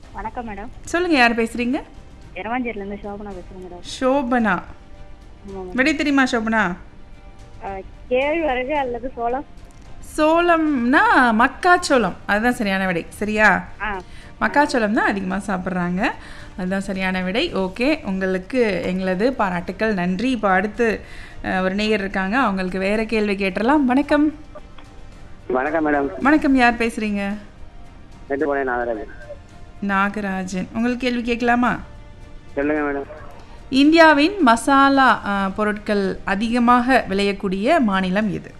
வணக்கம் மேடம் சொல்லுங்க யார் பேசுறீங்க எரவாஞ்சேரிலேருந்து சோபனா பேசுகிறேன் மேடம் சோபனா ஆமாம் விடை தெரியுமா சோபனா மேடம் கேழ்வரகு அல்லது சோளம் சோளம்னா மக்காச்சோளம் அதுதான் சரியான விடை சரியா ஆ மக்காச்சோளம் தான் அதிகமாக சாப்பிட்றாங்க அதுதான் சரியான விடை ஓகே உங்களுக்கு எங்களது பாராட்டுக்கள் நன்றி இப்போ அடுத்து அஹ், ஒரு நேயர் இருக்காங்க அவங்களுக்கு வேற கேள்வி கேட்டுடலாம் வணக்கம் வணக்கம் மேடம் வணக்கம் யார் பேசுறீங்க மேட்டுப்பாளையம் நாகராஜன் நாகராஜன் உங்களுக்கு கேள்வி கேட்கலாமா சொல்லுங்க மேடம் இந்தியாவின் மசாலா அஹ், பொருட்கள் அதிகமாக விளையக்கூடிய மாநிலம் எது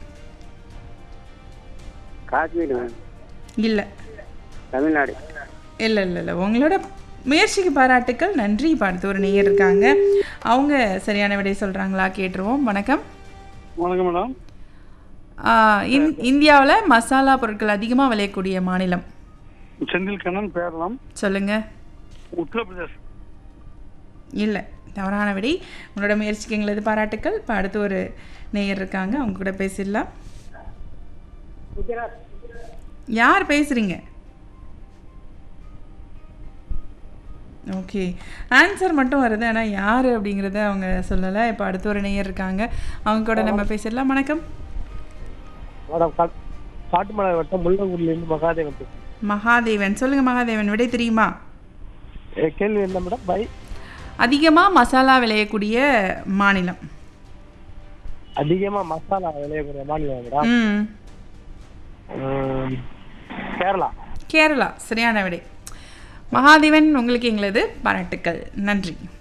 காஷ்மீர் மேடம் இல்லை தமிழ்நாடு இல்லை இல்லை இல்லை உங்களோட முயற்சிக்கு பாராட்டுக்கள் நன்றி இப்போ அடுத்து ஒரு நேயர் இருக்காங்க அவங்க சரியான விடை சொல்கிறாங்களா கேட்டுருவோம் வணக்கம் வணக்கம் மேடம் ஆஹ் இந் இந்தியாவில் மசாலா பொருட்கள் அதிகமாக விளையக்கூடிய மாநிலம் செந்தில் கண்ணன் பேரலாம் சொல்லுங்க உத்தரப்பிரதேஷ் இல்லை தவறான விடை உங்களோட முயற்சிக்கு எங்களது பாராட்டுக்கள் இப்போ அடுத்து ஒரு நேயர் இருக்காங்க அவங்க கூட பேசிடலாம் யார் பேசுறீங்க ஓகே ஆன்சர் மட்டும் வருது ஆனால் யார் அப்படிங்கிறத அவங்க சொல்லலை இப்போ அடுத்து ஒரு நேயர் இருக்காங்க அவங்க கூட நம்ம பேசிடலாம் வணக்கம் மேடம் காட்- காட்டுமலை வட்டம் முள்ளங்குடியிலேருந்து மகாதேவன் பேசுறேன் மகாதேவன் சொல்லுங்க மகாதேவன் விடை தெரியுமா ஏ, கேள்வி என்ன மேடம் பை அதிகமாக மசாலா விளையக்கூடிய மாநிலம் அதிகமா மசாலா விளையக்கூடிய மாநிலம் மேடம் ம் ம், கேரளா கேரளா சரியான விடை மகாதேவன் உங்களுக்கு எங்களது பாராட்டுக்கள் நன்றி